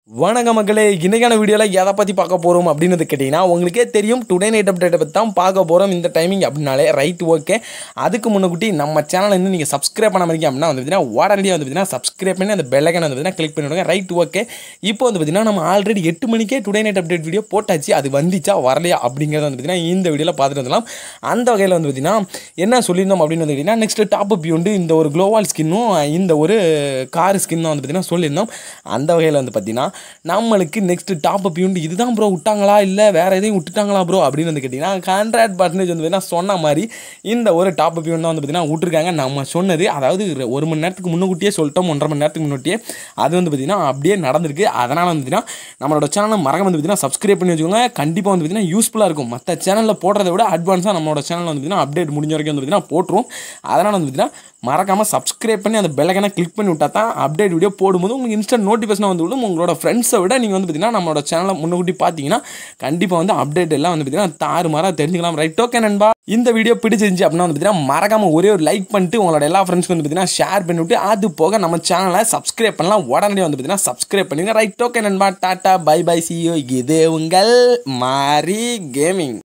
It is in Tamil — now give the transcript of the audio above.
வணக்க மக்களே இன்றைக்கான வீடியோவில் எதை பற்றி பார்க்க போகிறோம் அப்படின்னு கேட்டிங்கன்னா உங்களுக்கே தெரியும் டுடே நைட் அப்டேட்டை பற்றி தான் பார்க்க போகிறோம் இந்த டைமிங் அப்படின்னாலே ரைட் ஓகே அதுக்கு முன்னக்கூட்டி நம்ம சேனலை இன்னும் நீங்கள் சப்ஸ்கிரைப் பண்ண மாதிரி அப்படின்னா வந்து பார்த்தீங்கன்னா உடனடியாக வந்து பார்த்தீங்கன்னா சப்ஸ்கிரைப் பண்ணி அந்த பெல்லைக்கன் வந்து பார்த்தீங்கன்னா கிளிக் பண்ணிவிடுங்க ரைட் ஓகே இப்போ வந்து பார்த்தீங்கன்னா நம்ம ஆல்ரெடி எட்டு மணிக்கே டுடே நைட் அப்டேட் வீடியோ போட்டாச்சு அது வந்துச்சா வரலையா அப்படிங்கிறத வந்து பார்த்தீங்கன்னா இந்த வீடியோவில் பார்த்துட்டு வந்துடலாம் அந்த வகையில் வந்து பார்த்தீங்கன்னா என்ன சொல்லியிருந்தோம் அப்படின்னு வந்து கேட்டிங்கன்னா நெக்ஸ்ட் டாப் அப் உண்டு இந்த ஒரு க்ளோவால் ஸ்கின்னும் இந்த ஒரு கார் ஸ்கின்னும் வந்து பார்த்தீங்கன்னா சொல்லியிருந்தோம் அந்த வகையில் வந்து பார்த்தீங்கன்னா நம்மளுக்கு நெக்ஸ்ட் டாப் அப் யூனிட் இதுதான் ப்ரோ விட்டாங்களா இல்லை வேறு எதையும் விட்டுட்டாங்களா ப்ரோ அப்படின்னு வந்து கேட்டிங்கன்னா ஹண்ட்ரட் பர்சன்டேஜ் வந்து பார்த்தீங்கன்னா சொன்ன மாதிரி இந்த ஒரு டாப் அப் யூனிட் தான் வந்து பார்த்தீங்கன்னா விட்டுருக்காங்க நம்ம சொன்னது அதாவது ஒரு மணி நேரத்துக்கு முன்னுக்கூட்டியே சொல்லிட்டோம் ஒன்றரை மணி நேரத்துக்கு முன்னாடியே அது வந்து பார்த்தீங்கன்னா அப்படியே நடந்திருக்கு அதனால் வந்து பார்த்தீங்கன்னா நம்மளோட சேனலை மறக்க வந்து பார்த்தீங்கன்னா சப்ஸ்கிரைப் பண்ணி வச்சுக்கோங்க கண்டிப்பாக வந்து பார்த்தீங்கன்னா யூஸ்ஃபுல்லாக இருக்கும் மற்ற சேனலில் போடுறத விட அட்வான்ஸாக நம்மளோட சேனல் வந்து பார்த்தீங்கன்னா அப்டேட் முடிஞ்ச வரைக்கும் வந்து பார்த்தீங்கன்னா போட்டுரும் அதனால் வந்து பார்த்தீங்கன்னா மறக்காமல் சப்ஸ்கிரைப் பண்ணி அந்த பெல்லைக்கனை கிளிக் பண்ணி விட்டா தான் அப்டேட் வீடியோ போடும்போது உங்களுக்கு இன்ஸ்டன்ட் நோட்டிஃபிகேஷன் வந்து விடும் உங்களோட ஃப்ரெண்ட்ஸை விட நீங்கள் வந்து பார்த்தீங்கன்னா நம்மளோட சேனலை முன்னுக்கூட்டி பார்த்தீங்கன்னா கண்டிப்பாக வந்து அப்டேட் எல்லாம் வந்து பார்த்தீங்கன்னா தாறுமாறாக தெரிஞ்சுக்கலாம் ரைட் ஓகே நண்பா இந்த வீடியோ பிடிச்சிருந்துச்சு அப்படின்னா வந்து பார்த்தீங்கன்னா மறக்காமல் ஒரே ஒரு லைக் பண்ணிட்டு உங்களோட எல்லா ஃப்ரெண்ட்ஸ்க்கு வந்து பார்த்தீங்கன்னா ஷேர் பண்ணிவிட்டு அது போக நம்ம சேனலை சப்ஸ்கிரைப் பண்ணலாம் உடனே வந்து பார்த்தீங்கன்னா சப்ஸ்கிரைப் பண்ணுங்க ரைட் ஓகே நண்பா டாட்டா பை பை சியோ இது உங்கள் மாரி கேமிங்